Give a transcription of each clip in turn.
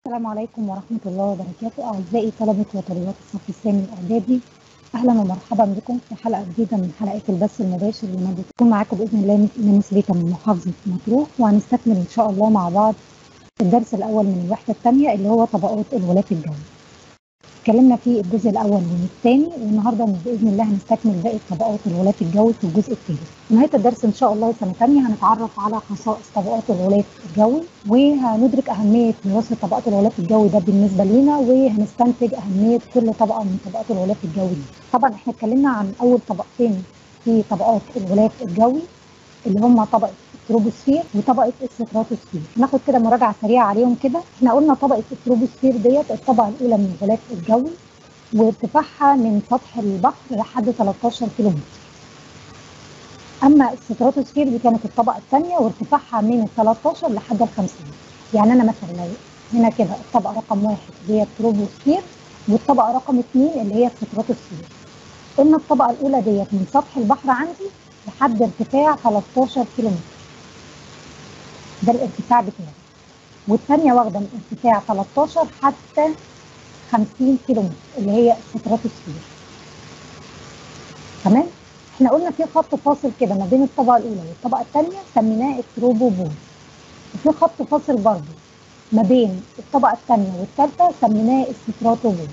السلام عليكم ورحمة الله وبركاته أعزائي طلبة وطالبات الصف الثاني الإعدادي أهلا ومرحبا بكم في حلقة جديدة من حلقات البث المباشر لمادة تكون معاكم بإذن الله نانس ريتا من محافظة مطروح وهنستكمل إن شاء الله مع بعض الدرس الأول من الوحدة الثانية اللي هو طبقات الغلاف الجوي. اتكلمنا في الجزء الأول والثاني والنهاردة بإذن الله هنستكمل باقي طبقات الغلاف الجوي في الجزء الثالث. في نهاية الدرس إن شاء الله سنة ثانية هنتعرف على خصائص طبقات الغلاف الجوي وهندرك أهمية دراسة طبقات الغلاف الجوي ده بالنسبة لينا وهنستنتج أهمية كل طبقة من طبقات الغلاف الجوي دي. طبعا احنا اتكلمنا عن أول طبقتين في طبقات الغلاف الجوي اللي هم طبقة التروبوسفير وطبقة الستراتوسفير ناخد كده مراجعة سريعة عليهم كده احنا قلنا طبقة التروبوسفير ديت الطبقة الأولى من الغلاف الجوي وارتفاعها من سطح البحر لحد 13 كيلومتر أما الستراتوسفير دي كانت الطبقة الثانية وارتفاعها من ال 13 لحد ال 50 يعني أنا مثلا لو هنا كده الطبقة رقم واحد اللي هي التروبوسفير والطبقة رقم اثنين اللي هي الستراتوسفير قلنا الطبقة الأولى ديت من سطح البحر عندي لحد ارتفاع 13 كيلومتر ده الارتفاع بتاعي والثانيه واخده من ارتفاع 13 حتى 50 كيلومتر اللي هي الستراتوسفير تمام احنا قلنا في خط فاصل كده ما بين الطبقه الاولى والطبقه الثانيه سميناه التروبوبول وفي خط فاصل برضه ما بين الطبقه الثانيه والثالثه سميناه الستراتوبوز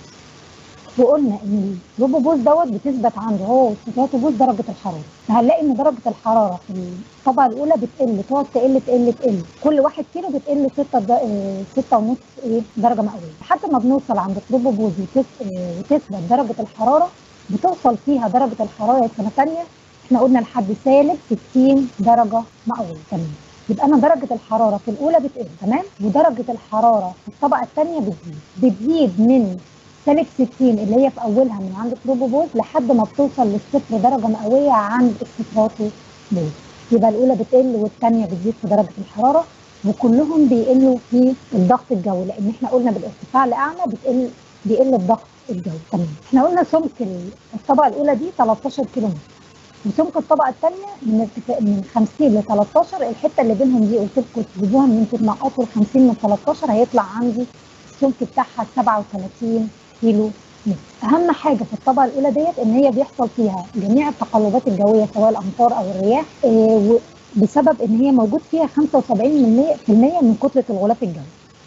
وقلنا ان الروبوبوز دوت بتثبت عنده هو والستراتوبوز درجه الحراره فهنلاقي ان درجه الحراره في الطبقه الاولى بتقل تقعد تقل تقل تقل كل واحد كيلو بتقل 6 6 ونص ايه درجه مئويه لحد ما بنوصل عند الروبوبوز وتثبت درجه الحراره بتوصل فيها درجه الحراره سنه ثانيه احنا قلنا لحد سالب 60 درجه مئويه تمام يبقى انا درجه الحراره في الاولى بتقل تمام ودرجه الحراره في الطبقه الثانيه بتزيد بتزيد من سالب 60 اللي هي في اولها من عند التروبوبوز لحد ما بتوصل للصفر درجه مئويه عند الستراتوبوز يبقى الاولى بتقل والثانيه بتزيد في درجه الحراره وكلهم بيقلوا في الضغط الجوي لان احنا قلنا بالارتفاع الاعلى بتقل بيقل الضغط الجوي تمام احنا قلنا سمك الطبقه الاولى دي 13 كيلو متر وسمك الطبقه الثانيه من ارتفاع من 50 ل 13 الحته اللي بينهم دي قلت لكم تجيبوها ان انتوا تنقطوا ال 50 من 13 هيطلع عندي السمك بتاعها 37 كيلو متر. اهم حاجه في الطبقه الاولى ديت ان هي بيحصل فيها جميع التقلبات الجويه سواء الامطار او الرياح إيه بسبب ان هي موجود فيها 75% من كتله الغلاف الجوي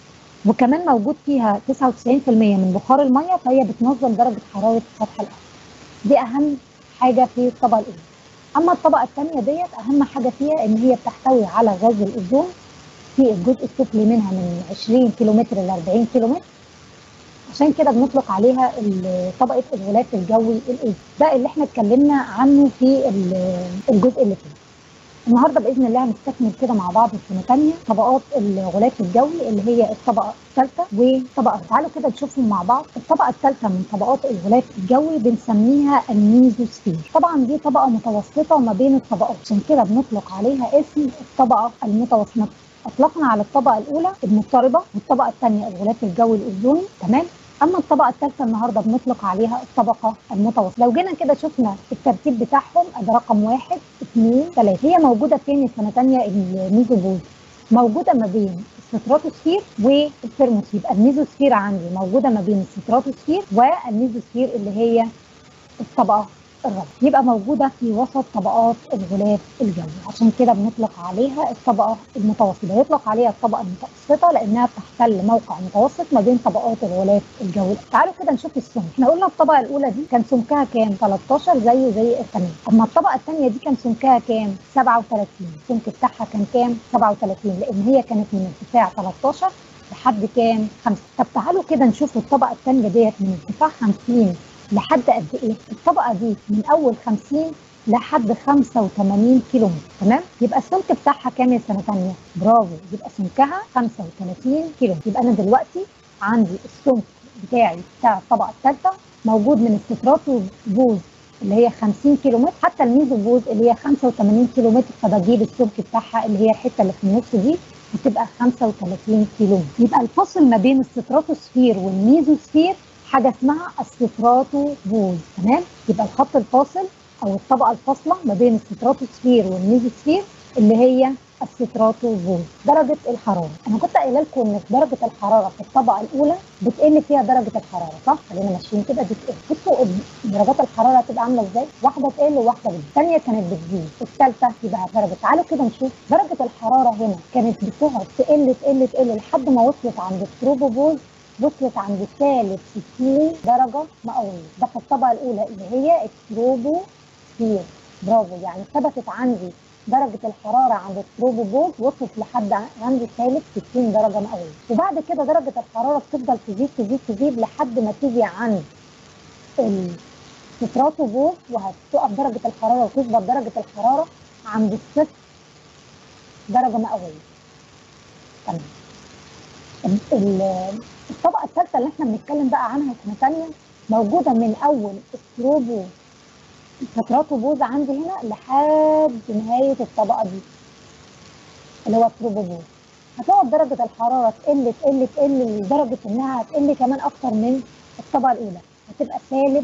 وكمان موجود فيها 99% من بخار الميه فهي بتنظم درجه حراره سطح الارض دي اهم حاجه في الطبقه الاولى اما الطبقه الثانيه ديت اهم حاجه فيها ان هي بتحتوي على غاز الاوزون في الجزء السفلي منها من 20 كيلومتر ل 40 كيلومتر عشان كده بنطلق عليها طبقه الغلاف الجوي الايزي ده اللي احنا اتكلمنا عنه في الجزء اللي فات النهارده باذن الله هنستكمل كده مع بعض في سنه ثانيه طبقات الغلاف الجوي اللي هي الطبقه الثالثه وطبقه تعالوا كده نشوفهم مع بعض الطبقه الثالثه من طبقات الغلاف الجوي بنسميها الميزوسفير طبعا دي طبقه متوسطه ما بين الطبقات عشان كده بنطلق عليها اسم الطبقه المتوسطه اطلقنا على الطبقه الاولى المضطربه والطبقه الثانيه الغلاف الجوي الاوزوني تمام اما الطبقه الثالثه النهارده بنطلق عليها الطبقه المتوسطه لو جينا كده شفنا الترتيب بتاعهم ادي رقم واحد اثنين ثلاثه هي موجوده فين سنه ثانيه الميزوبوز موجوده ما بين الستراتوسفير والثيرموسفير يبقى الميزوسفير عندي موجوده ما بين الستراتوسفير والميزوسفير اللي هي الطبقه الرابعه يبقى موجوده في وسط طبقات الغلاف الجوي عشان كده بنطلق عليها الطبقه المتوسطه يطلق عليها الطبقه المتوسطه لانها بتحتل موقع متوسط ما بين طبقات الغلاف الجوي تعالوا كده نشوف السمك احنا قلنا الطبقه الاولى دي كان سمكها كام 13 زيه زي الثانيه اما الطبقه الثانيه دي كان سمكها كام 37 السمك بتاعها كان كام 37 لان هي كانت من ارتفاع 13 لحد كام 5 طب تعالوا كده نشوف الطبقه الثانيه ديت من ارتفاع 50 لحد قد ايه؟ الطبقه دي من اول 50 لحد 85 كيلو متر تمام؟ يبقى السمك بتاعها كام يا سنه ثانيه؟ برافو يبقى سمكها 35 كيلو يبقى انا دلوقتي عندي السمك بتاعي بتاع الطبقه الثالثه موجود من الستراتوبوز اللي هي 50 كيلو متر حتى الميزوبوز اللي هي 85 كيلو متر فبجيب السمك بتاعها اللي هي الحته اللي في النص دي بتبقى 35 كيلو متر يبقى الفصل ما بين الستراتوسفير والميزوسفير حاجه اسمها الستراتوبوز تمام يبقى الخط الفاصل او الطبقه الفاصله ما بين الستراتوسفير والميزوسفير اللي هي الستراتوفولت درجه الحراره انا كنت قايله لكم ان درجه الحراره في الطبقه الاولى بتقل فيها درجه الحراره صح خلينا ماشيين كده دي تقل بصوا درجات الحراره هتبقى عامله ازاي واحده تقل وواحده بتزيد الثانيه كانت بتزيد الثالثه يبقى درجه تعالوا كده نشوف درجه الحراره هنا كانت بتقعد تقل تقل تقل لحد ما وصلت عند التروبوفولت وصلت عند سالب 60 درجه مئويه ده في الطبقه الاولى اللي هي التروبوسفير برافو يعني ثبتت عندي درجة الحرارة عند التروبوبول وصلت لحد عند سالب 60 درجة مئوية وبعد كده درجة الحرارة بتفضل تزيد تزيد تزيد لحد ما تيجي عند الستراتوبول وهتقف درجة الحرارة وتثبت درجة الحرارة عند الصفر درجة مئوية تمام الطبقة الثالثة اللي احنا بنتكلم بقى عنها سنة ثانية موجودة من أول التروبو فتراته بوز عندي هنا لحد نهاية الطبقة دي اللي هو التروبوبوز هتقعد درجة الحرارة تقل تقل تقل لدرجة إنها هتقل كمان أكتر من الطبقة الأولى هتبقى سالب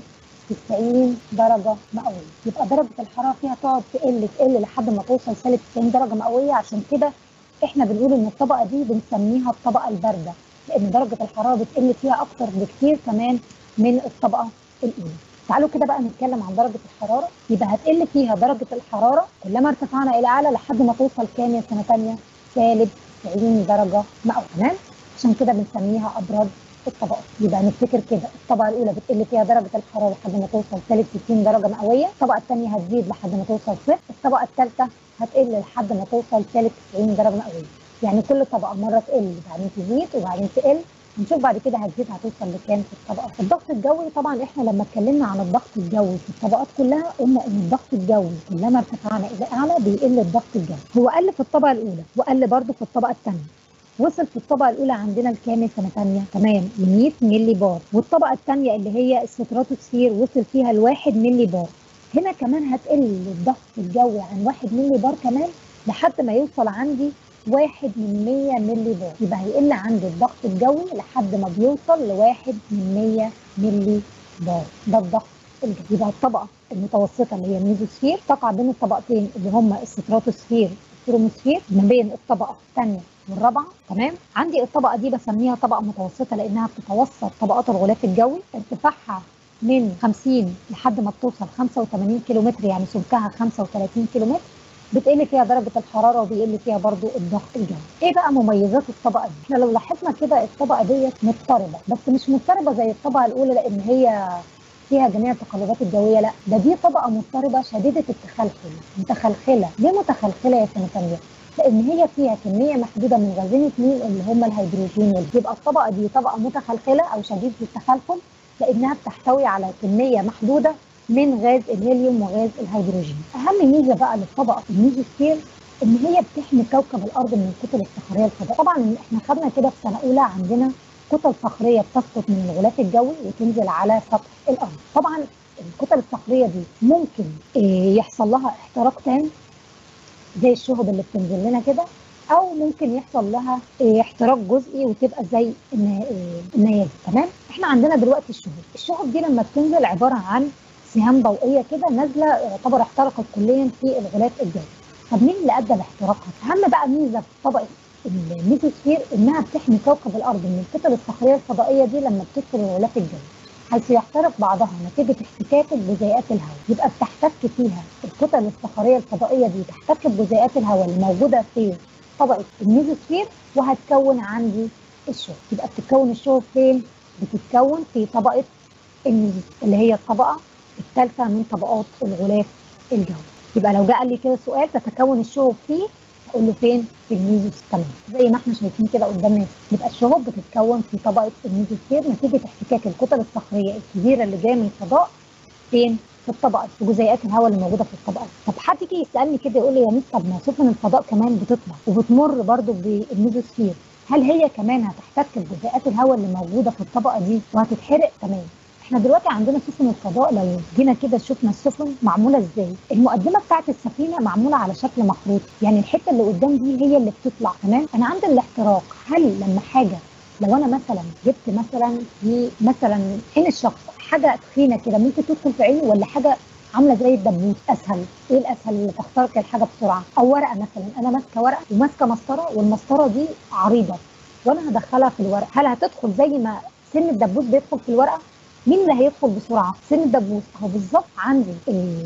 90 درجة مئوية يبقى درجة الحرارة فيها تقعد تقل تقل لحد ما توصل سالب 90 درجة مئوية عشان كده احنا بنقول ان الطبقة دي بنسميها الطبقة الباردة لأن درجة الحرارة بتقل فيها أكتر بكتير كمان من الطبقة الأولى تعالوا كده بقى نتكلم عن درجة الحرارة يبقى هتقل فيها درجة الحرارة كلما ارتفعنا إلى أعلى لحد ما توصل كام يا سنة تانية سالب 90 درجة مئوية تمام عشان كده بنسميها أبراج الطبقات يبقى نفتكر كده الطبقة الأولى بتقل فيها درجة الحرارة لحد ما توصل سالب 60 درجة مئوية الطبقة الثانية هتزيد لحد ما توصل صفر الطبقة الثالثة هتقل لحد ما توصل سالب 90 درجة مئوية يعني كل طبقة مرة تقل وبعدين تزيد وبعدين تقل هنشوف بعد كده هتزيد هتوصل لكام في الطبقات الضغط الجوي طبعا احنا لما اتكلمنا عن الضغط الجوي في الطبقات كلها قلنا ان الضغط الجوي كلما ارتفعنا الى اعلى بيقل الضغط الجوي هو قل في الطبقه الاولى وقل برده في الطبقه الثانيه وصل في الطبقه الاولى عندنا لكام سنه ثانيه تمام ل 100 مللي بار والطبقه الثانيه اللي هي الستراتوسفير وصل فيها ل 1 مللي بار هنا كمان هتقل الضغط الجوي عن 1 مللي بار كمان لحد ما يوصل عندي واحد من 100 ملي بار يبقى هيقل عند الضغط الجوي لحد ما بيوصل لواحد من 100 ملي بار ده الضغط الجوي يبقى الطبقه المتوسطه اللي هي الميزوسفير تقع بين الطبقتين اللي هم الستراتوسفير والستروموسفير ما بين الطبقه الثانيه والرابعه تمام عندي الطبقه دي بسميها طبقه متوسطه لانها بتتوسط طبقات الغلاف الجوي ارتفاعها من 50 لحد ما بتوصل 85 كيلومتر يعني سمكها 35 كيلومتر بتقل فيها درجة الحرارة وبيقل فيها برضو الضغط الجوي. ايه بقى مميزات الطبقة دي؟ احنا لو لاحظنا كده الطبقة ديت مضطربة بس مش مضطربة زي الطبقة الأولى لأن هي فيها جميع التقلبات الجوية لا ده دي طبقة مضطربة شديدة التخلخل متخلخلة ليه متخلخلة يا سنة تانية؟ لأن هي فيها كمية محدودة من غازين اثنين اللي هم الهيدروجين يبقى الطبقة دي طبقة متخلخلة أو شديدة التخلخل لأنها بتحتوي على كمية محدودة من غاز الهيليوم وغاز الهيدروجين اهم ميزه بقى للطبقه الميزوسفير ان هي بتحمي كوكب الارض من الكتل الصخريه الفضائيه طبعا احنا خدنا كده في سنه اولى عندنا كتل صخريه بتسقط من الغلاف الجوي وتنزل على سطح الارض طبعا الكتل الصخريه دي ممكن يحصل لها احتراق تام زي الشهب اللي بتنزل لنا كده او ممكن يحصل لها احتراق جزئي وتبقى زي النيازك تمام احنا عندنا دلوقتي الشهب الشهب دي لما بتنزل عباره عن سهام ضوئيه كده نازله يعتبر احترقت كليا في الغلاف الجوي. طب مين اللي ادى لاحتراقها؟ اهم بقى ميزه في طبقه الميزوسفير انها بتحمي كوكب الارض من الكتل الصخريه الفضائيه دي لما بتدخل الغلاف الجوي. حيث يحترق بعضها نتيجه احتكاك بجزيئات الهواء، يبقى بتحتك فيها الكتل الصخريه الفضائيه دي تحتك بجزيئات الهواء اللي موجوده في طبقه الميزوسفير وهتكون عندي الشهب، يبقى بتتكون الشهب فين؟ بتتكون في طبقه الميزوسفير اللي هي الطبقه الثالثه من طبقات الغلاف الجوي يبقى لو جه قال لي كده سؤال تتكون الشهب فيه اقول له فين في الميزوس تمام زي ما احنا شايفين كده قدامنا يبقى الشهب بتتكون في طبقه الميزوسفير نتيجه احتكاك الكتل الصخريه الكبيره اللي جايه من الفضاء فين في الطبقه في جزيئات الهواء اللي موجوده في الطبقه طب حد يجي يسالني كده يقول لي يا مس طب ما سفن الفضاء كمان بتطلع وبتمر برضو بالميزوسفير هل هي كمان هتحتك بجزيئات الهواء اللي موجوده في الطبقه دي وهتتحرق تمام احنا دلوقتي عندنا سفن الفضاء لو جينا كده شفنا السفن معموله ازاي المقدمه بتاعت السفينه معموله على شكل مخروط يعني الحته اللي قدام دي هي اللي بتطلع تمام انا عندي الاحتراق هل لما حاجه لو انا مثلا جبت مثلا في مثلا عين الشخص حاجه تخينه كده ممكن تدخل في عينه ولا حاجه عامله زي الدبوس اسهل ايه الاسهل اللي تخترق الحاجه بسرعه او ورقه مثلا انا ماسكه ورقه وماسكه مسطره والمسطره دي عريضه وانا هدخلها في الورقه هل هتدخل زي ما سن الدبوس بيدخل في الورقه مين اللي هيدخل بسرعه سن الدبوس اهو بالظبط عندي ال-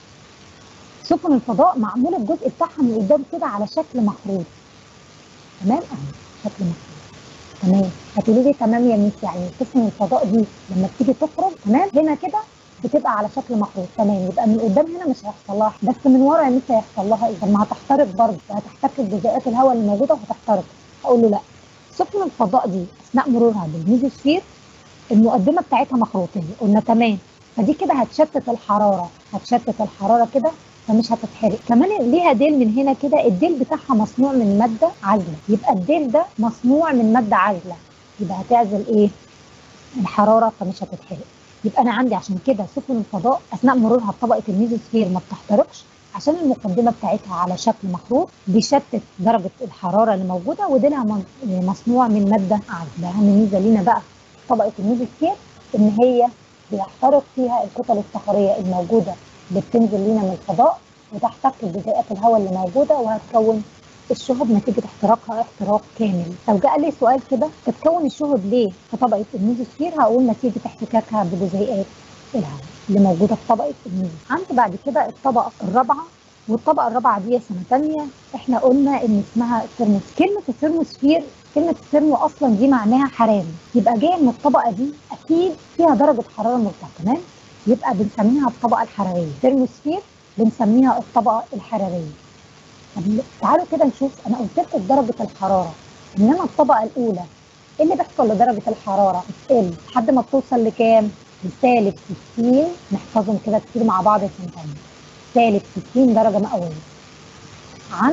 سفن الفضاء معمول الجزء بتاعها من قدام كده على شكل مخروط تمام اهو شكل مخروط تمام هتقولي لي تمام يا ميس يعني سفن الفضاء دي لما بتيجي تخرج تمام هنا كده بتبقى على شكل مخروط تمام يبقى من قدام هنا مش هيحصل لها بس من ورا يا ميس هيحصل لها ايه؟ طب ما هتحترق برضه وهتحتك بجزيئات الهواء اللي موجوده وهتحترق اقول له لا سفن الفضاء دي اثناء مرورها بالميزوسفير المقدمه بتاعتها مخروطيه قلنا تمام فدي كده هتشتت الحراره هتشتت الحراره كده فمش هتتحرق كمان ليها ديل من هنا كده الديل بتاعها مصنوع من ماده عازله يبقى الديل ده مصنوع من ماده عازله يبقى هتعزل ايه الحراره فمش هتتحرق يبقى انا عندي عشان كده سفن الفضاء اثناء مرورها بطبقه الميزوسفير ما بتحترقش عشان المقدمه بتاعتها على شكل مخروط بيشتت درجه الحراره اللي موجوده وديلها من- مصنوع من ماده عازله اهم ميزه لينا بقى في طبقه الميزوسفير ان هي بيحترق فيها الكتل الصخريه الموجوده اللي بتنزل لينا من الفضاء وتحتك بجزيئات الهواء اللي موجوده وهتكون الشهب نتيجه احتراقها احتراق كامل لو جاء لي سؤال كده تتكون الشهب ليه في طبقه الميزوسفير هقول نتيجه احتكاكها بجزيئات الهواء اللي موجوده في طبقه الميزوسفير عندي بعد كده الطبقه الرابعه والطبقه الرابعه دي سنه ثانيه احنا قلنا ان اسمها الثرموس كلمه الثرموسفير كلمه الثرمو اصلا دي معناها حراري يبقى جايه من الطبقه دي اكيد فيها درجه حراره مرتفعه تمام يبقى بنسميها الطبقه الحراريه ثرموسفير بنسميها الطبقه الحراريه طب تعالوا كده نشوف انا قلت لكم درجه الحراره انما الطبقه الاولى ايه اللي بيحصل لدرجه الحراره بتقل لحد ما بتوصل لكام لسالب 60 نحفظهم كده كتير مع بعض يا سنتين سالب 60 درجه مئويه عن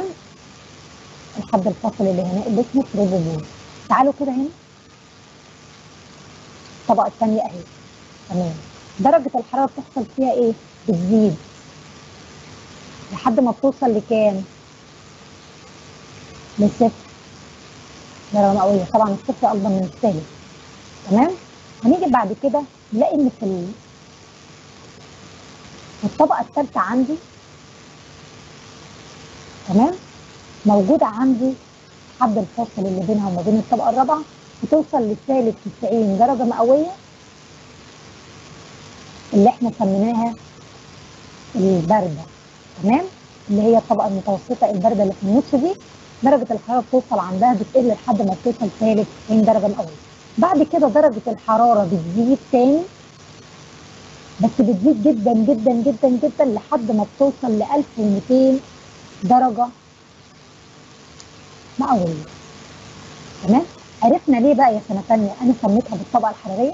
الحد الفاصل اللي هنا اللي اسمه تروبوبول تعالوا كده هنا الطبقه الثانيه اهي تمام درجه الحراره بتحصل فيها ايه بتزيد لحد ما بتوصل لكام لصفر درجه مئويه طبعا الصفر اكبر من السالب تمام هنيجي بعد كده نلاقي ان في ال- في الطبقه الثالثه عندي تمام موجوده عندي حد الفاصل اللي بينها وما بين الطبقه الرابعه بتوصل لسالب 90 درجه مئويه اللي احنا سميناها البارده تمام اللي هي الطبقه المتوسطه البارده اللي في النص دي درجه الحراره بتوصل عندها بتقل لحد ما بتوصل سالب 90 درجه مئويه بعد كده درجه الحراره بتزيد تاني بس بتزيد جدا جدا جدا جدا لحد ما بتوصل ل 1200 درجه مئويه تمام عرفنا ليه بقى يا سنه ثانيه انا سميتها بالطبقه الحراريه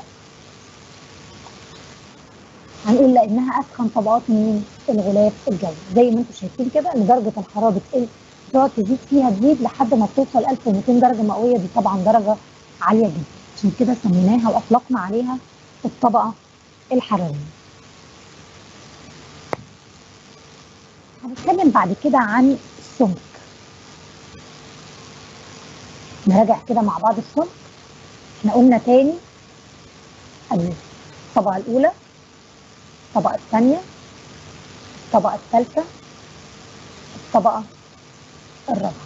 هنقول لانها اسخن طبقات مين الغلاف الجوي زي ما انتم شايفين كده ان درجه الحراره بتقل تقعد تزيد فيها تزيد لحد ما بتوصل 1200 درجه مئويه دي طبعا درجه عاليه جدا عشان كده سميناها واطلقنا عليها الطبقه الحراريه هنتكلم بعد كده عن السمك نراجع كده مع بعض السمك احنا قلنا تاني الطبقه الاولى الطبقة الثانية الطبقة الثالثة الطبقة الرابعة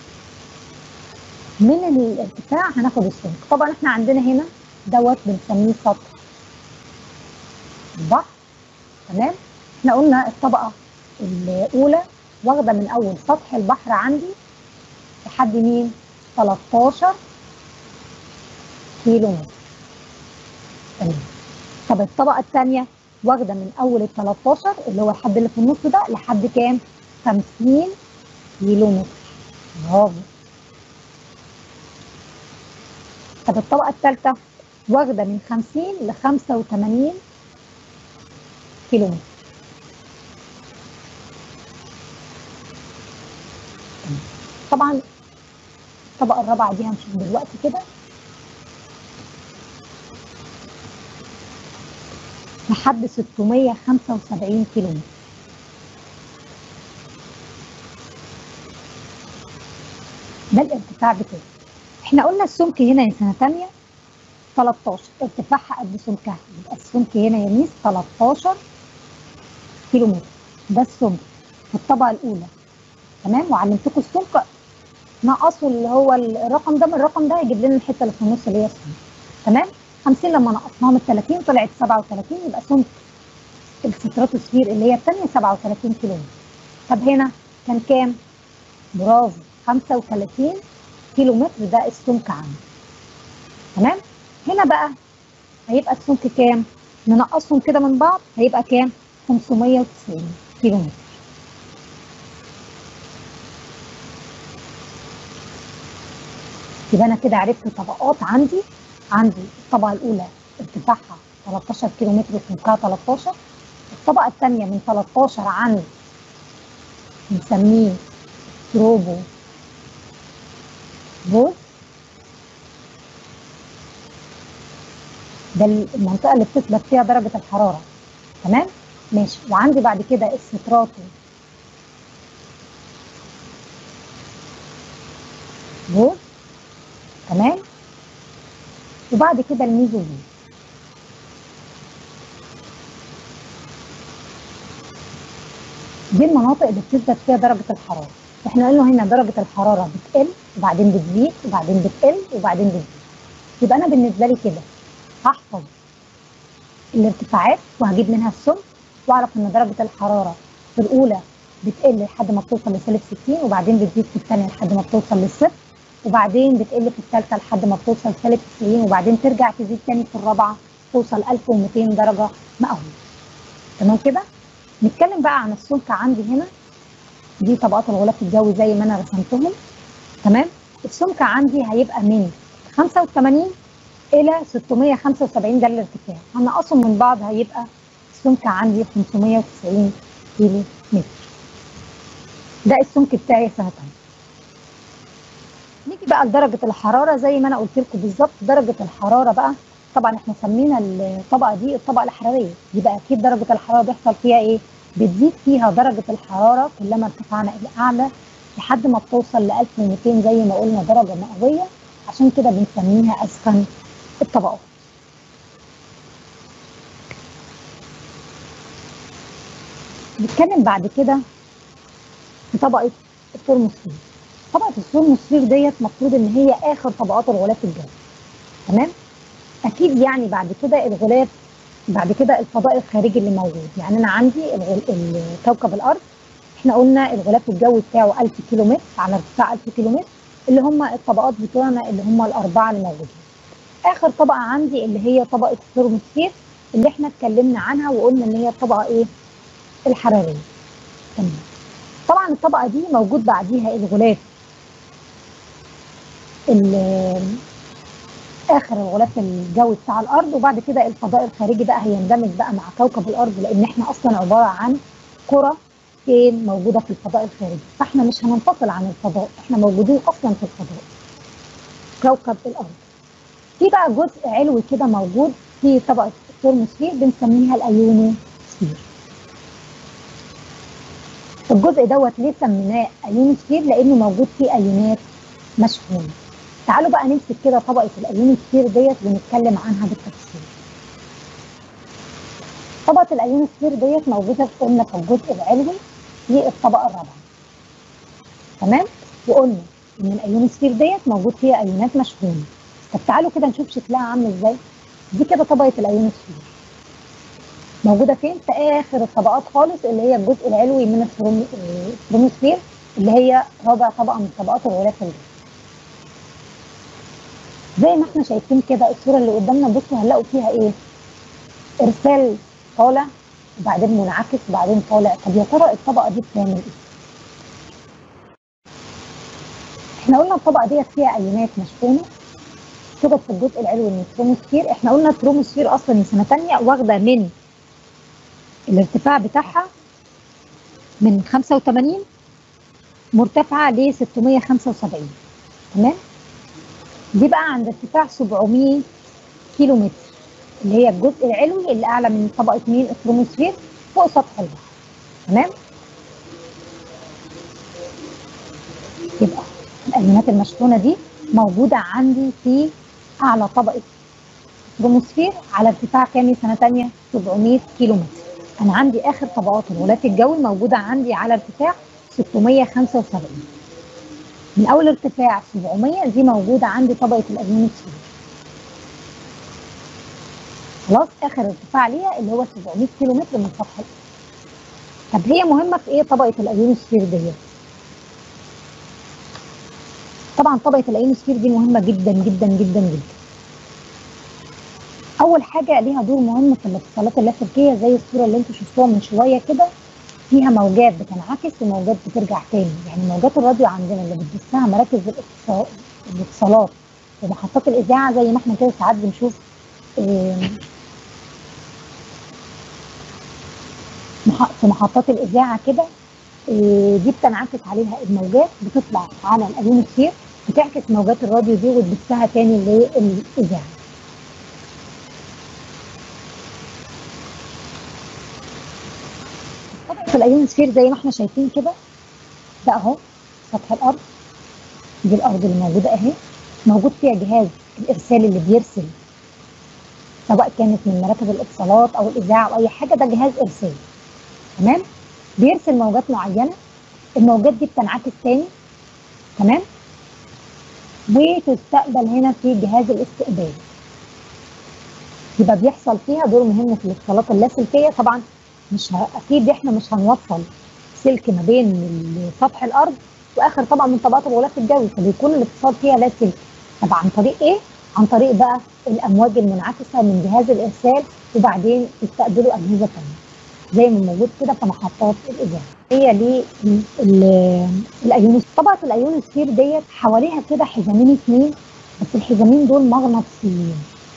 من الارتفاع هناخد السمك طبعا احنا عندنا هنا دوت بنسميه سطح البحر تمام احنا قلنا الطبقة الأولى واخدة من أول سطح البحر عندي لحد مين 13 كيلو متر تمام طب الطبقة الثانية واخده من اول ال 13 اللي هو الحد اللي في النص ده لحد كام؟ 50 كيلو متر برافو طب الطبقه الثالثه واخده من 50 ل 85 كيلو متر طبعا الطبقه الرابعه دي هنشوف دلوقتي كده لحد 675 كيلو متر ده الارتفاع بتاعه احنا قلنا السمك هنا يا سنه ثانيه 13 ارتفاعها قد سمكها يبقى السمك هنا يا ميس 13 كيلو متر ده السمك في الطبقه الاولى تمام وعلمتكم السمك نقصوا اللي هو الرقم ده من الرقم ده يجيب لنا الحته اللي في النص اللي هي السمك تمام 50 لما نقصناها من 30 طلعت 37 يبقى سمك الستراتوسفير اللي هي الثانيه 37 كيلو متر طب هنا كان كام؟ برافو 35 كيلو متر ده السمك عندي تمام؟ هنا بقى هيبقى السمك كام؟ ننقصهم كده من بعض هيبقى كام؟ 590 كيلو متر يبقى انا كده عرفت طبقات عندي عندي الطبقه الاولى ارتفاعها 13 كيلو متر وسمكها 13 الطبقه الثانيه من 13 عندي بنسميه تروبو بوز ده المنطقه اللي بتثبت فيها درجه الحراره تمام ماشي وعندي بعد كده الستراتو بوز تمام وبعد كده الميزو بوز دي المناطق اللي بتثبت فيها درجه الحراره احنا قلنا هنا درجه الحراره بتقل وبعدين بتزيد وبعدين بتقل وبعدين بتزيد يبقى انا بالنسبه لي كده هحفظ الارتفاعات وهجيب منها السمك واعرف ان درجه الحراره في الاولى بتقل لحد ما بتوصل لسالب 60 وبعدين بتزيد في الثانيه لحد ما بتوصل للصفر وبعدين بتقل في الثالثه لحد ما بتوصل سالب 90 وبعدين ترجع تزيد تاني في الرابعه توصل 1200 درجه مئويه تمام كده نتكلم بقى عن السمك عندي هنا دي طبقات الغلاف الجوي زي ما انا رسمتهم تمام السمك عندي هيبقى من 85 الى 675 ده الارتفاع هنقصهم من بعض هيبقى السمك عندي 590 كيلو متر ده السمك بتاعي سنه تانية نيجي بقى لدرجه الحراره زي ما انا قلت لكم بالظبط درجه الحراره بقى طبعا احنا سمينا الطبقه دي الطبقه الحراريه يبقى اكيد درجه الحراره بيحصل فيها ايه بتزيد فيها درجه الحراره كلما ارتفعنا الى اعلى لحد ما بتوصل ل 1200 زي ما قلنا درجه مئويه عشان كده بنسميها اسخن الطبقات نتكلم بعد كده في طبقه الثرموسفير طبقه الثرموسفير ديت المفروض ان هي اخر طبقات الغلاف الجوي تمام اكيد يعني بعد كده الغلاف بعد كده الفضاء الخارجي اللي موجود يعني انا عندي الغل... كوكب الارض احنا قلنا الغلاف الجوي بتاعه 1000 كيلو متر على ارتفاع 1000 كيلو متر اللي هم الطبقات بتوعنا اللي هم الاربعه اللي موجودين اخر طبقه عندي اللي هي طبقه الثرموسفير اللي احنا اتكلمنا عنها وقلنا ان هي الطبقه ايه الحراريه تمام طبعا الطبقه دي موجود بعديها الغلاف اخر الغلاف الجوي بتاع الارض وبعد كده الفضاء الخارجي بقى هيندمج بقى مع كوكب الارض لان احنا اصلا عباره عن كره فين موجوده في الفضاء الخارجي فاحنا مش هننفصل عن الفضاء احنا موجودين اصلا في الفضاء كوكب الارض في بقى جزء علوي كده موجود في طبقه الثرموسفير بنسميها الايونوسفير الجزء دوت ليه سميناه ايونوسفير لانه موجود فيه ايونات مشحونه تعالوا بقى نمسك كده طبقه الايونوسفير ديت ونتكلم عنها بالتفصيل طبقه الايونوسفير ديت موجوده قلنا في الجزء العلوي للطبقه الرابعه تمام وقلنا ان الايونوسفير ديت موجود فيها ايونات مشحونه طب تعالوا كده نشوف شكلها عامل ازاي دي كده طبقه الايونوسفير موجوده فين في اخر الطبقات خالص اللي هي الجزء العلوي من الثرموسفير اللي هي رابع طبقه من طبقات الغلاف الجوي زي ما احنا شايفين كده الصوره اللي قدامنا بصوا هنلاقوا فيها ايه ارسال طالع وبعدين منعكس وبعدين طالع طب يا ترى الطبقه دي بتعمل ايه احنا قلنا الطبقه ديت فيها ايونات مشحونه توجد في الجزء العلوي من التروموسفير احنا قلنا التروموسفير اصلا من سنه ثانيه واخده من الارتفاع بتاعها من 85 مرتفعه ل 675 تمام دي بقى عند ارتفاع 700 كيلو متر اللي هي الجزء العلوي اللي اعلى من طبقه مين الثروموسفير فوق سطح البحر تمام يبقى الايونات المشحونه دي موجوده عندي في اعلى طبقه الثروموسفير على ارتفاع كام سنه ثانيه 700 كيلو متر انا عندي اخر طبقات الغلاف الجوي موجوده عندي على ارتفاع 675 من اول ارتفاع 700 دي موجوده عندي طبقه الادينوسفير خلاص اخر ارتفاع ليها اللي هو 700 كيلو متر من سطح الارض طب هي مهمه في ايه طبقه الايونوسفير ديت طبعا طبقه الايونوسفير دي مهمه جدا جدا جدا جدا اول حاجه ليها دور مهم في الاتصالات اللاسلكيه زي الصوره اللي انتم شفتوها من شويه كده فيها موجات بتنعكس وموجات بترجع تاني يعني موجات الراديو عندنا اللي بتبثها مراكز الاتصالات ومحطات الاذاعه زي ما احنا كده ساعات بنشوف في محطات الاذاعه كده دي بتنعكس عليها الموجات بتطلع على الايونوسفير بتعكس موجات الراديو دي وتبثها تاني للاذاعه طبقه الايونوسفير زي ما احنا شايفين كده ده اهو سطح الارض دي الارض اللي موجوده اهي موجود فيها جهاز الارسال اللي بيرسل سواء كانت من مراكز الاتصالات او الاذاعه او اي حاجه ده جهاز ارسال تمام بيرسل موجات معينه الموجات دي بتنعكس تاني تمام وتستقبل هنا في جهاز الاستقبال يبقى بيحصل فيها دور مهم في الاتصالات اللاسلكيه طبعا مش ه... اكيد احنا مش هنوصل سلك ما بين سطح الارض واخر طبعا من طبقات الغلاف الجوي فبيكون الاتصال فيها لاسلكي طب عن طريق ايه؟ عن طريق بقى الامواج المنعكسه من جهاز الارسال وبعدين يستقبلوا اجهزه ثانيه زي ما موجود كده في محطات الاذاعه هي للايونوس طبقه الايونوسفير ديت حواليها كده حزامين اثنين بس الحزامين دول مغناطيسيين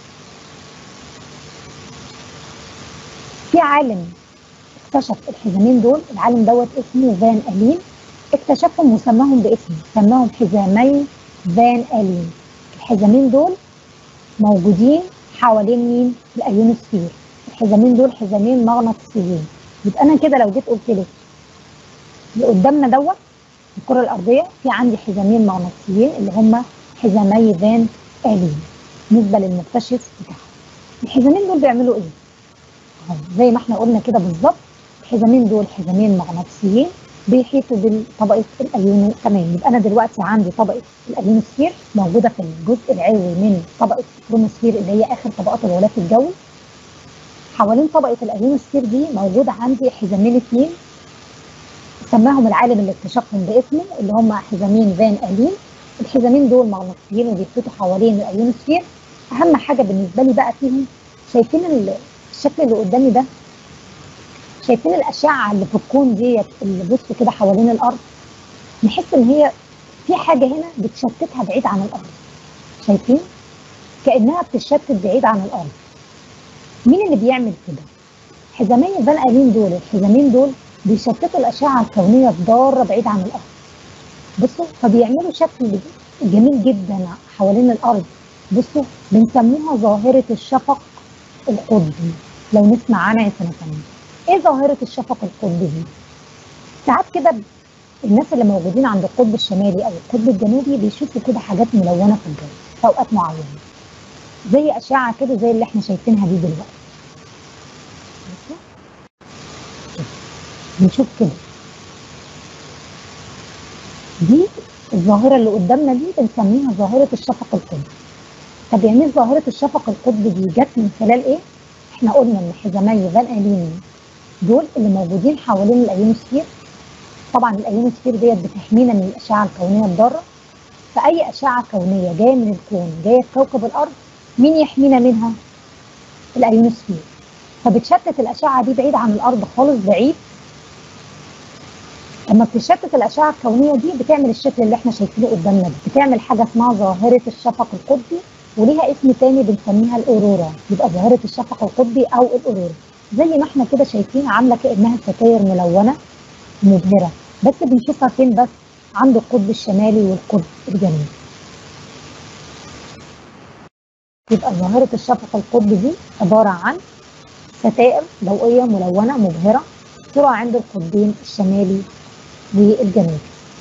في عالم اكتشف الحزامين دول العالم دوت اسمه فان الين اكتشفهم وسماهم باسمه سماهم حزامي فان الين الحزامين دول موجودين حوالين مين الايونوسفير الحزامين دول حزامين مغناطيسيين يبقى انا كده لو جيت قلت لك اللي قدامنا دوت الكره الارضيه في عندي حزامين مغناطيسيين اللي هم حزامي فان الين بالنسبه للمكتشف بتاعهم الحزامين دول بيعملوا ايه؟ اهو زي ما احنا قلنا كده بالظبط الحزامين دول حزامين مغناطيسيين بيحيطوا بطبقه الايونو تمام يبقى انا دلوقتي عندي طبقه الايونوسفير موجوده في الجزء العلوي من طبقه الكروموسفير اللي هي اخر طبقات الغلاف الجوي حوالين طبقه الايونوسفير دي موجود عندي حزامين اثنين سماهم العالم اللي اكتشفهم باسمه اللي هم حزامين فان الين الحزامين دول مغناطيسيين وبيحيطوا حوالين الايونوسفير اهم حاجه بالنسبه لي بقى فيهم شايفين الشكل اللي قدامي ده شايفين الاشعه اللي في الكون ديت اللي بص كده حوالين الارض نحس ان هي في حاجه هنا بتشتتها بعيد عن الارض شايفين كانها بتتشتت بعيد عن الارض مين اللي بيعمل كده حزامي فان الين دول الحزامين دول بيشتتوا الاشعه الكونيه الضاره بعيد عن الارض بصوا فبيعملوا شكل جميل جدا حوالين الارض بصوا بنسموها ظاهره الشفق القطبي لو نسمع عنها يا سنه ثانيه ايه ظاهره الشفق القطبي دي؟ ساعات كده الناس اللي موجودين عند القطب الشمالي او القطب الجنوبي بيشوفوا كده حاجات ملونه في الجو في اوقات معينه زي اشعه كده زي اللي احنا شايفينها دي دلوقتي بنشوف كده دي الظاهره اللي قدامنا دي بنسميها ظاهره الشفق القطبي طب يعني ظاهره الشفق القطبي دي جت من خلال ايه؟ احنا قلنا ان حزامي فان الين دول اللي موجودين حوالين الايونوسفير طبعا الايونوسفير ديت بتحمينا من الاشعه الكونيه الضاره فاي اشعه كونيه جايه من الكون جايه في كوكب الارض مين يحمينا منها؟ الايونوسفير فبتشتت الاشعه دي بعيد عن الارض خالص بعيد لما بتشتت الاشعه الكونيه دي بتعمل الشكل اللي احنا شايفينه قدامنا ده بتعمل حاجه اسمها ظاهره الشفق القطبي وليها اسم تاني بنسميها الاورورا يبقى ظاهره الشفق القطبي او الاورورا زي ما احنا كده شايفين عامله كانها ستاير ملونه مبهره بس بنشوفها فين بس عند القطب الشمالي والقطب الجنوبي يبقى ظاهره الشفق القطبي دي عباره عن ستائر ضوئيه ملونه مبهره ترى عند القطبين الشمالي والجنوبي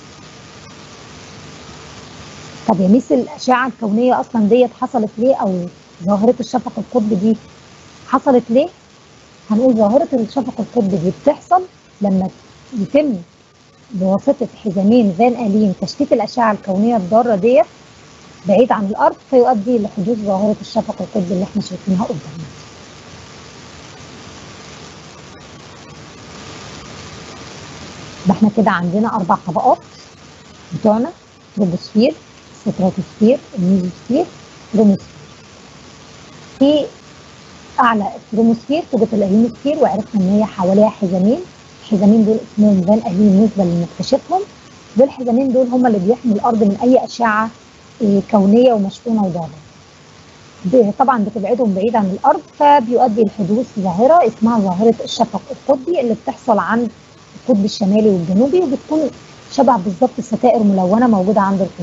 طب يا ميس الاشعه الكونيه اصلا ديت حصلت ليه او ظاهره الشفق القطبي دي حصلت ليه؟ هنقول ظاهرة الشفق القطبي دي بتحصل لما يتم بواسطة حزامين فان ألين تشتيت الأشعة الكونية الضارة ديت بعيد عن الأرض فيؤدي لحدوث ظاهرة الشفق القطبي اللي احنا شايفينها قدامنا. يبقى احنا كده عندنا أربع طبقات بتوعنا تروبوسفير ستراتوسفير الميزوسفير تروموسفير. في أعلى التروموسفير توجد الأيونوسفير وعرفنا إن هي حواليها حزامين الحزامين دول اسمهم فان ألين بالنسبة لمكتشفهم دول الحزامين دول هم اللي بيحموا الأرض من أي أشعة كونية ومشحونة وضارة. طبعا بتبعدهم بعيد عن الأرض فبيؤدي لحدوث ظاهرة اسمها ظاهرة الشفق القطبي اللي بتحصل عند القطب الشمالي والجنوبي وبتكون شبه بالظبط الستائر ملونة موجودة عند القطب.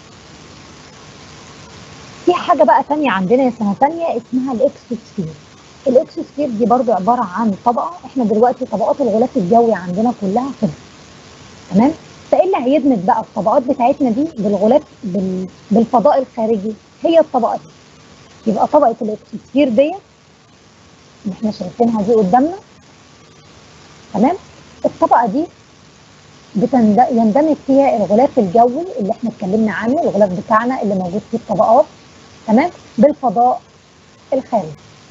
في حاجة بقى تانية عندنا يا سنة تانية اسمها الإكسوسفير. الإكسوسفير دي برضو عبارة عن طبقة احنا دلوقتي طبقات الغلاف الجوي عندنا كلها كده. تمام؟ فايه اللي هيدمج بقى الطبقات بتاعتنا دي بالغلاف بال... بالفضاء الخارجي هي الطبقه دي يبقى طبقه الاكسسفير ديت اللي احنا شايفينها دي قدامنا تمام الطبقه دي بتند... يندمج فيها الغلاف الجوي اللي احنا اتكلمنا عنه الغلاف بتاعنا اللي موجود فيه الطبقات تمام بالفضاء الخارجي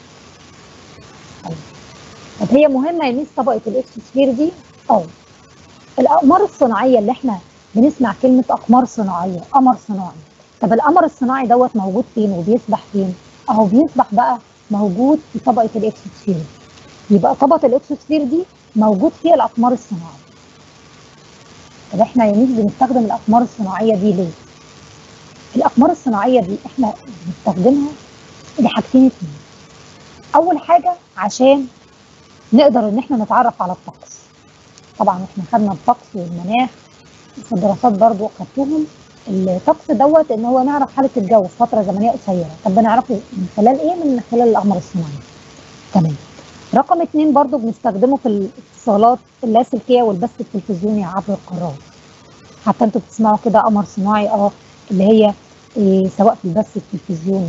طب هي مهمه يا ميس طبقه الاكسسفير دي اه الاقمار الصناعيه اللي احنا بنسمع كلمه اقمار صناعيه قمر صناعي طب القمر الصناعي دوت موجود فين وبيسبح فين اهو بيسبح بقى موجود في طبقه الاكسوسفير يبقى طبقه الاكسوسفير دي موجود فيها الاقمار الصناعيه طب احنا يا ميس بنستخدم الاقمار الصناعيه دي ليه الاقمار الصناعيه دي احنا بنستخدمها لحاجتين اتنين اول حاجه عشان نقدر ان احنا نتعرف على الطقس طبعا احنا خدنا الطقس والمناخ في الدراسات برضو خدتوهم الطقس دوت ان هو نعرف حاله الجو في فتره زمنيه قصيره طب بنعرفه من خلال ايه من خلال الاقمار الصناعيه تمام رقم اتنين برضو بنستخدمه في الاتصالات اللاسلكيه والبث التلفزيوني عبر القارات حتى انتوا بتسمعوا كده قمر صناعي اه اللي هي إيه سواء في البث التلفزيوني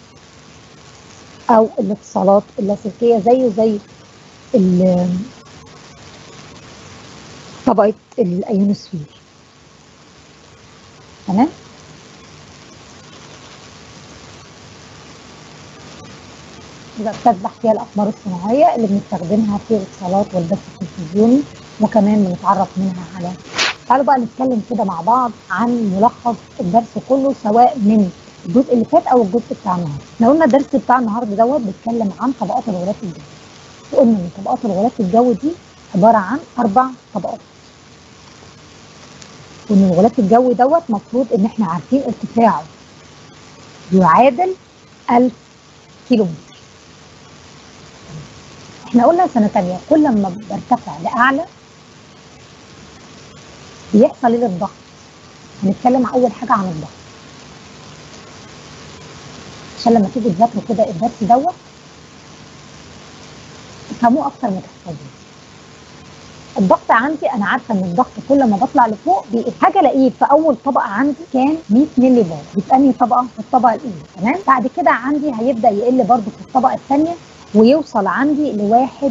او الاتصالات اللاسلكيه زيه زي طبقة الأيونوسفير تمام يبقى بتسبح فيها الأقمار الصناعية اللي بنستخدمها في الاتصالات والبث التلفزيوني وكمان بنتعرف منها على تعالوا بقى نتكلم كده مع بعض عن ملخص الدرس كله سواء من الجزء اللي فات أو الجزء بتاع النهارده. احنا قلنا الدرس بتاع النهارده دوت بيتكلم عن طبقات الغلاف الجوي. وقلنا ان طبقات الغلاف الجوي دي عباره عن اربع طبقات. وان الغلاف الجوي دوت مفروض ان احنا عارفين ارتفاعه يعادل 1000 كيلو متر. احنا قلنا سنه ثانيه كل ما برتفع لاعلى بيحصل ايه للضغط؟ هنتكلم اول حاجه عن الضغط. عشان لما تيجوا تذاكروا كده الدرس دوت تفهموه اكتر ما تحفظوه. الضغط عندي انا عارفه ان الضغط كل ما بطلع لفوق حاجه الاقيه في اول طبقه عندي كان 100 مللي بار يبقى انهي طبقه؟ في الطبقه الاولى تمام؟ بعد كده عندي هيبدا يقل برده في الطبقه الثانيه ويوصل عندي لواحد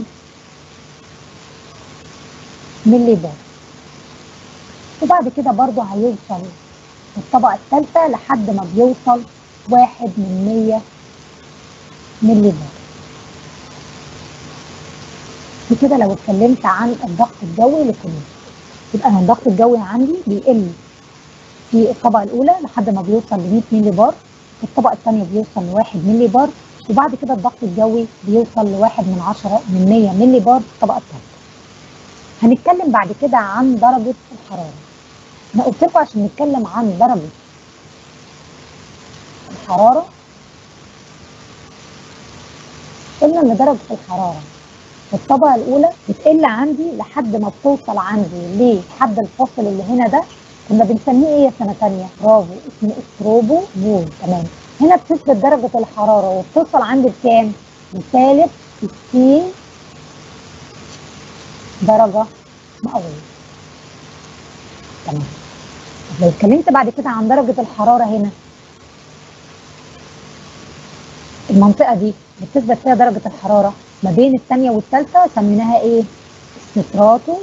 مللي بار. وبعد كده برده هيوصل في الطبقه الثالثه لحد ما بيوصل واحد من مية ملي بار بكده لو اتكلمت عن الضغط الجوي لكل يبقى انا الضغط الجوي عندي بيقل في الطبقه الاولى لحد ما بيوصل ل 100 ملي بار في الطبقه الثانيه بيوصل ل 1 ملي بار وبعد كده الضغط الجوي بيوصل لواحد من عشرة من 100 ملي بار في الطبقه الثالثه هنتكلم بعد كده عن درجه الحراره انا قلت لكم عشان نتكلم عن درجه الحرارة قلنا ان درجة الحرارة في الطبقة الأولى بتقل عندي لحد ما بتوصل عندي لحد الفاصل اللي هنا ده كنا بنسميه ايه يا سنة تانية؟ برافو اسمه استروبو بول تمام هنا بتثبت درجة الحرارة وبتوصل عندي لكام؟ لسالب 60 درجة مئوية تمام لو اتكلمت بعد كده عن درجة الحرارة هنا المنطقه دي اللي بتثبت فيها درجه الحراره ما بين الثانيه والثالثه سميناها ايه استطراتو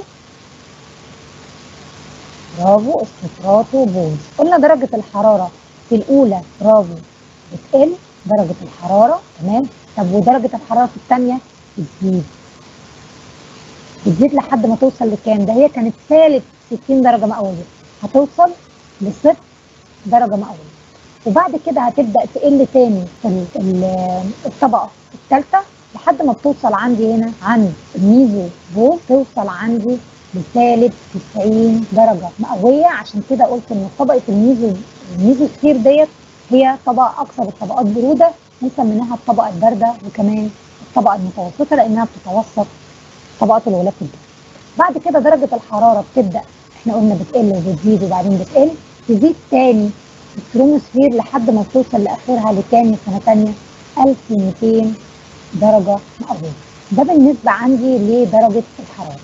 برافو استطراتو بوز قلنا درجه الحراره في الاولى برافو بتقل درجه الحراره تمام طب ودرجه الحراره في الثانيه بتزيد بتزيد لحد ما توصل لكام ده هي كانت سالب 60 درجه مئويه هتوصل لصفر درجه مئويه وبعد كده هتبدا تقل تاني في الطبقه الثالثه لحد ما بتوصل عندي هنا عند الميزو بول توصل عندي لسالب 90 درجه مئويه عشان كده قلت ان طبقه الميزو الميزو سفير ديت هي طبقه اكثر الطبقات بروده سميناها الطبقه البارده وكمان الطبقه المتوسطه لانها بتتوسط طبقات الغلاف الجوي. بعد كده درجه الحراره بتبدا احنا قلنا بتقل وبتزيد وبعدين بتقل تزيد تاني الكروموسفير لحد ما توصل لاخرها لتاني سنه تانيه 1200 درجه مئويه. ده بالنسبه عندي لدرجه الحراره.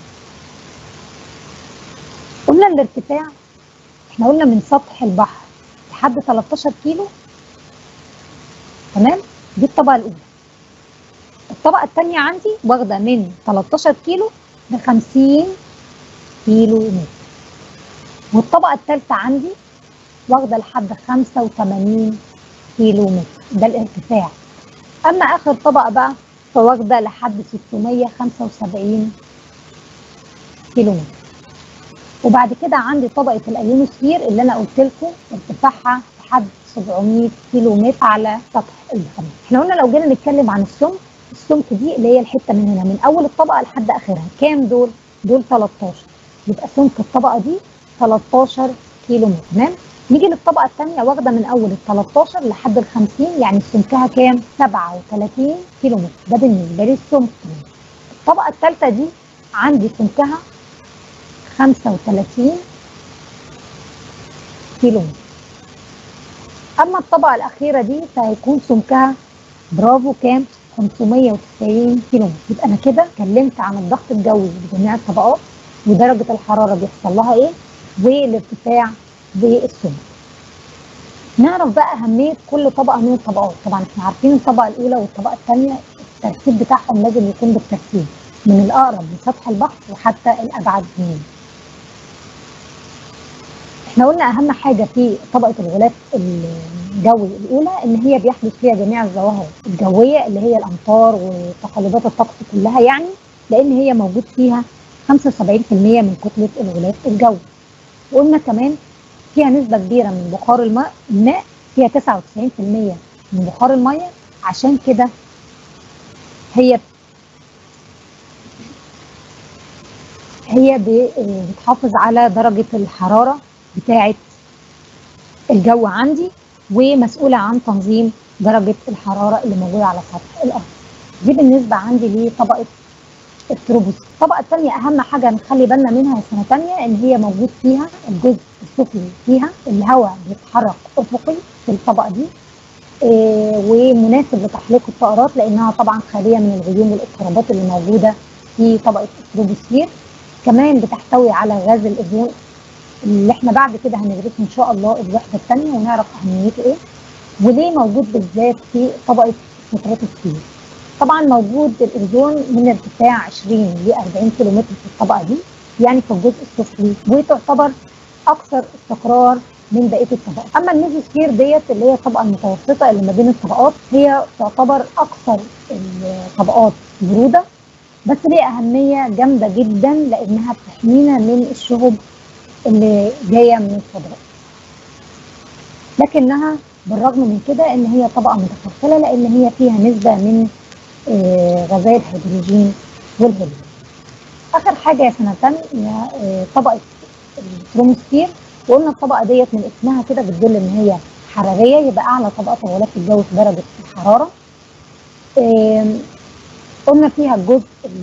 قلنا الارتفاع احنا قلنا من سطح البحر لحد 13 كيلو تمام دي الطبقه الاولى الطبقه الثانيه عندي واخده من 13 كيلو ل 50 كيلو متر والطبقه الثالثه عندي واخده لحد 85 كيلو متر ده الارتفاع اما اخر طبقه بقى فواخده لحد 675 كيلو متر وبعد كده عندي طبقه الايونوسفير اللي انا قلت لكم ارتفاعها لحد 700 كيلو متر على سطح البحر احنا قلنا لو جينا نتكلم عن السمك السمك دي اللي هي الحته من هنا من اول الطبقه لحد اخرها كام دول دول 13 يبقى سمك الطبقه دي 13 كيلو متر تمام نيجي للطبقه الثانيه واخده من اول ال 13 لحد ال 50 يعني سمكها كام 37 كيلو متر ده بالنسبه لي السمك الطبقه الثالثه دي عندي سمكها 35 كيلو متر اما الطبقه الاخيره دي فهيكون سمكها برافو كام 590 كيلو متر يبقى انا كده اتكلمت عن الضغط الجوي بجميع الطبقات ودرجه الحراره بيحصل لها ايه والارتفاع والسمك نعرف بقى اهميه كل طبقه من الطبقات طبعا احنا عارفين الطبقه الاولى والطبقه الثانيه الترتيب بتاعهم لازم يكون بالترتيب من الاقرب لسطح البحر وحتى الابعد منه احنا قلنا اهم حاجه في طبقه الغلاف الجوي الاولى ان هي بيحدث فيها جميع الظواهر الجويه اللي هي الامطار وتقلبات الطقس كلها يعني لان هي موجود فيها 75% من كتله الغلاف الجوي وقلنا كمان فيها نسبه كبيره من بخار الماء الماء فيها 99% من بخار الميه عشان كده هي هي بتحافظ على درجه الحراره بتاعه الجو عندي ومسؤوله عن تنظيم درجه الحراره اللي موجوده على سطح الارض. دي بالنسبه عندي لطبقه التروبوس. الطبقه الثانيه اهم حاجه نخلي بالنا منها سنه ثانيه ان هي موجود فيها الجزء السفلي فيها الهواء بيتحرك افقي في الطبقه دي إيه ومناسب لتحليق الطائرات لانها طبعا خاليه من الغيوم والاضطرابات اللي موجوده في طبقه التروبوسفير. كمان بتحتوي على غاز الاوزون اللي احنا بعد كده هندرسه ان شاء الله الوحده الثانيه ونعرف اهميته ايه وليه موجود بالذات في طبقه الستراتوسفير طبعا موجود الاوزون من ارتفاع 20 ل 40 كيلو متر في الطبقه دي يعني في الجزء السفلي وتعتبر اكثر استقرار من بقيه الطبقات اما الميزوسفير ديت اللي هي الطبقه المتوسطه اللي ما بين الطبقات هي تعتبر اكثر الطبقات بروده بس ليها اهميه جامده جدا لانها بتحمينا من الشهب اللي جايه من الفضاء لكنها بالرغم من كده ان هي طبقه متفصله لان هي فيها نسبه من آه غازات الهيدروجين والهيليوم اخر حاجه يا سنه هي آه طبقه الكروموسفير وقلنا الطبقه ديت من اسمها كده بتدل ان هي حراريه يبقى اعلى طبقات الغلاف الجوي في درجه الحراره آه قلنا فيها الجزء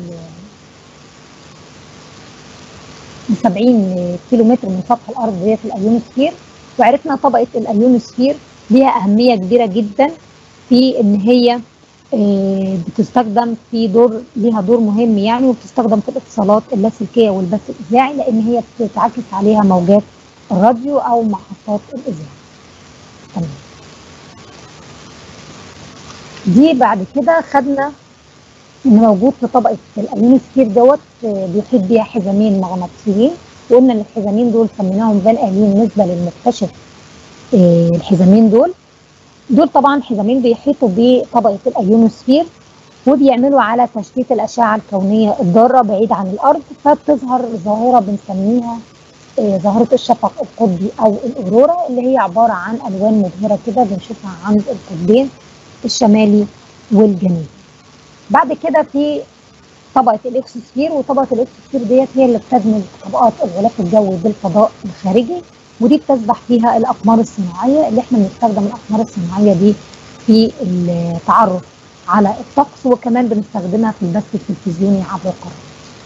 من 70 كيلو متر من سطح الارض ديت الايونوسفير وعرفنا طبقه الايونوسفير ليها اهميه كبيره جدا في ان هي بتستخدم في دور ليها دور مهم يعني وبتستخدم في الاتصالات اللاسلكيه والبث الاذاعي لان هي بتتعكس عليها موجات الراديو او محطات الاذاعه. تمام. دي بعد كده خدنا ان موجود في طبقه الايونوسفير دوت آه، بيحيط بيها حزامين مغناطيسيين وقلنا ان الحزامين دول سميناهم فان الين نسبه للمكتشف آه، الحزامين دول دول طبعا حزامين بيحيطوا بطبقه الايونوسفير وبيعملوا على تشتيت الاشعه الكونيه الضاره بعيد عن الارض فبتظهر ظاهره بنسميها آه، ظاهره الشفق القطبي او الاورورا اللي هي عباره عن الوان مبهره كده بنشوفها عند القطبين الشمالي والجنوبي. بعد كده في طبقه الاكسوسفير وطبقه الاكسوسفير ديت هي اللي بتدمج طبقات الغلاف الجوي بالفضاء الخارجي ودي بتسبح فيها الاقمار الصناعيه اللي احنا بنستخدم الاقمار الصناعيه دي في التعرف على الطقس وكمان بنستخدمها في البث التلفزيوني عبر القناه.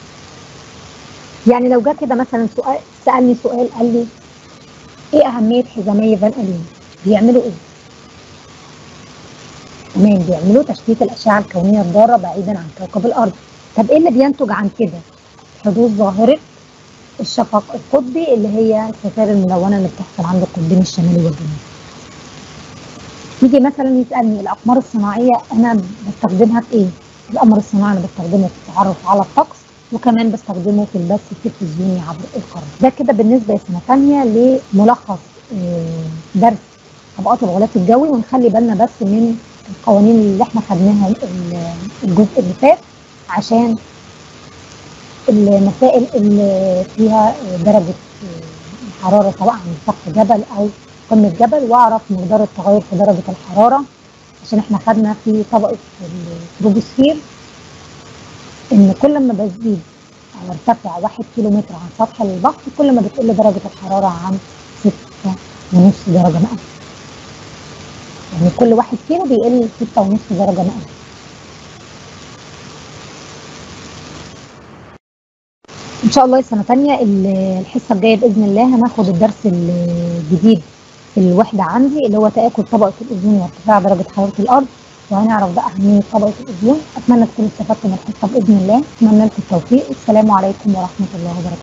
يعني لو جه كده مثلا سؤال سالني سؤال قال لي ايه اهميه حزامي فان الين؟ بيعملوا ايه؟ تمام بيعملوا تشتيت الاشعه الكونيه الضاره بعيدا عن كوكب الارض. طب ايه اللي بينتج عن كده؟ حدوث ظاهره الشفق القطبي اللي هي الستائر الملونه اللي بتحصل عند القطبين الشمالي والجنوبي. يجي مثلا يسالني الاقمار الصناعيه انا بستخدمها في ايه؟ القمر الصناعي انا بستخدمه في التعرف على الطقس وكمان بستخدمه في البث التلفزيوني عبر القناه. ده كده بالنسبه لسنه ثانيه لملخص آه، درس طبقات الغلاف الجوي ونخلي بالنا بس من القوانين اللي احنا خدناها ال- الجزء اللي فات عشان المسائل اللي فيها درجه الحراره سواء عند سقف جبل او قمه جبل واعرف مقدار التغير في درجه الحراره عشان احنا خدنا في طبقه التروبوسفير ان كل ما بزيد او ارتفع واحد كيلو متر عن سطح البحر كل ما بتقل درجه الحراره عن ستة ونص درجه مئويه يعني كل واحد كيلو بيقل ستة ونص درجه مئويه ان شاء الله السنه تانية ال- الحصه الجايه باذن الله هناخد الدرس الجديد في الوحده عندي اللي هو تاكل طبقه الاوزون وارتفاع درجه حراره الارض وهنعرف بقى اهميه طبقه الاوزون اتمنى تكونوا استفدتوا من الحصه باذن الله اتمنى لكم التوفيق والسلام عليكم ورحمه الله وبركاته